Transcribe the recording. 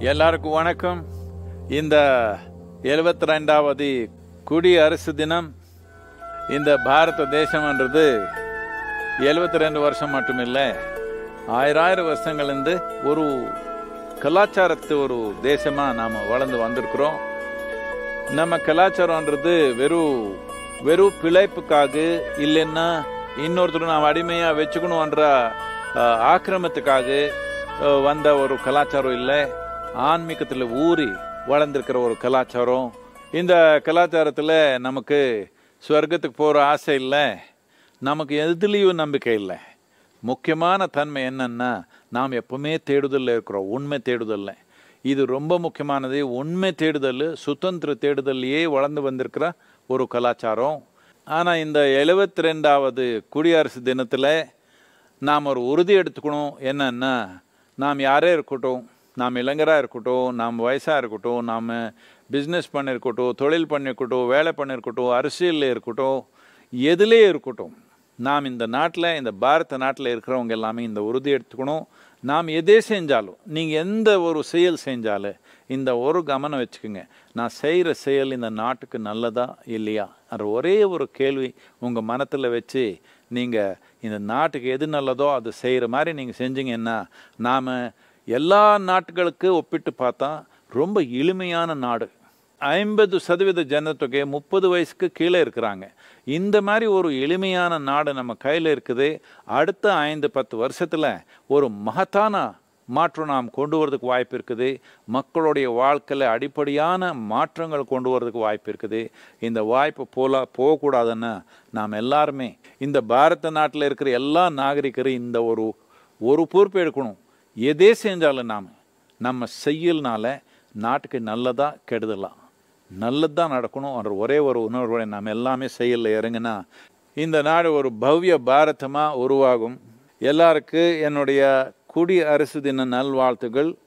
எல்லாருக்கும் வணக்கம் இந்த எழுபத்தி ரெண்டாவது குடி அரசு தினம் இந்த பாரத தேசம்ன்றது எழுபத்தி ரெண்டு வருஷம் மட்டுமில்லை ஆயிரம் வருஷங்கள்லேருந்து ஒரு கலாச்சாரத்து ஒரு தேசமா நாம வளர்ந்து வந்திருக்கிறோம் நம்ம கலாச்சாரம்ன்றது வெறும் வெறும் பிழைப்புக்காக இல்லைன்னா இன்னொருத்தர் நாம் அடிமையா வச்சுக்கணும்ன்ற அஹ், ஆக்கிரமத்துக்காக அஹ், வந்த ஒரு கலாச்சாரம் இல்லை ஆன்மீகத்தில் ஊறி வளர்ந்துருக்கிற ஒரு கலாச்சாரம் இந்த கலாச்சாரத்தில் நமக்கு ஸ்வர்க்கத்துக்கு போகிற ஆசை இல்லை நமக்கு எதுலேயும் நம்பிக்கை இல்லை முக்கியமான தன்மை என்னன்னா நாம் எப்பவுமே தேடுதலில் இருக்கிறோம் உண்மை தேடுதல்ல இது ரொம்ப முக்கியமானது உண்மை தேடுதல் சுதந்திர தேடுதல்லையே வளர்ந்து வந்திருக்கிற ஒரு கலாச்சாரம் ஆனால் இந்த எழுபத்தி ரெண்டாவது குடியரசு தினத்தில் நாம் ஒரு உறுதி எடுத்துக்கணும் என்னன்னா நாம் யாரே இருக்கட்டும் நாம் இளைஞராக இருக்கட்டும் நாம் வயசாக இருக்கட்டும் நாம் பிஸ்னஸ் பண்ணியிருக்கட்டும் தொழில் பண்ணியிருக்கட்டும் வேலை பண்ணியிருக்கட்டும் அரசியலில் இருக்கட்டும் எதிலே இருக்கட்டும் நாம் இந்த நாட்டில் இந்த பாரத நாட்டில் இருக்கிறவங்க எல்லாமே இந்த உறுதி எடுத்துக்கணும் நாம் எதே செஞ்சாலும் நீங்கள் எந்த ஒரு செயல் செஞ்சாலும் இந்த ஒரு கவனம் வச்சுக்கோங்க நான் செய்கிற செயல் இந்த நாட்டுக்கு நல்லதா இல்லையா அது ஒரே ஒரு கேள்வி உங்கள் மனத்தில் வச்சு நீங்கள் இந்த நாட்டுக்கு எது நல்லதோ அது செய்கிற மாதிரி நீங்கள் செஞ்சீங்கன்னா நாம் எல்லா நாட்டுகளுக்கு ஒப்பிட்டு பார்த்தா ரொம்ப எளிமையான நாடு ஐம்பது சதவீத ஜனத்தொகை முப்பது வயசுக்கு கீழே இருக்கிறாங்க இந்த மாதிரி ஒரு எளிமையான நாடு நம்ம கையில் இருக்குது அடுத்த ஐந்து பத்து வருஷத்தில் ஒரு மகத்தான மாற்றம் நாம் கொண்டு வரதுக்கு வாய்ப்பு இருக்குது மக்களுடைய வாழ்க்கையில் அடிப்படையான மாற்றங்கள் கொண்டு வரதுக்கு வாய்ப்பு இருக்குது இந்த வாய்ப்பு போல போகக்கூடாதுன்னு நாம் எல்லாருமே இந்த பாரத நாட்டில் இருக்கிற எல்லா நாகரிகரும் இந்த ஒரு ஒரு பொறுப்பு எடுக்கணும் எதே செஞ்சாலும் நாம் நம்ம செய்யல்னால நாட்டுக்கு நல்லதா கெடுதலா நல்லது தான் நடக்கணும் என்ற ஒரே ஒரு உணர்வோட நாம் எல்லாமே செயலில் இறங்கினா இந்த நாடு ஒரு பவ்ய பாரதமாக உருவாகும் எல்லாருக்கு என்னுடைய குடி அரசு தின நல்வாழ்த்துகள்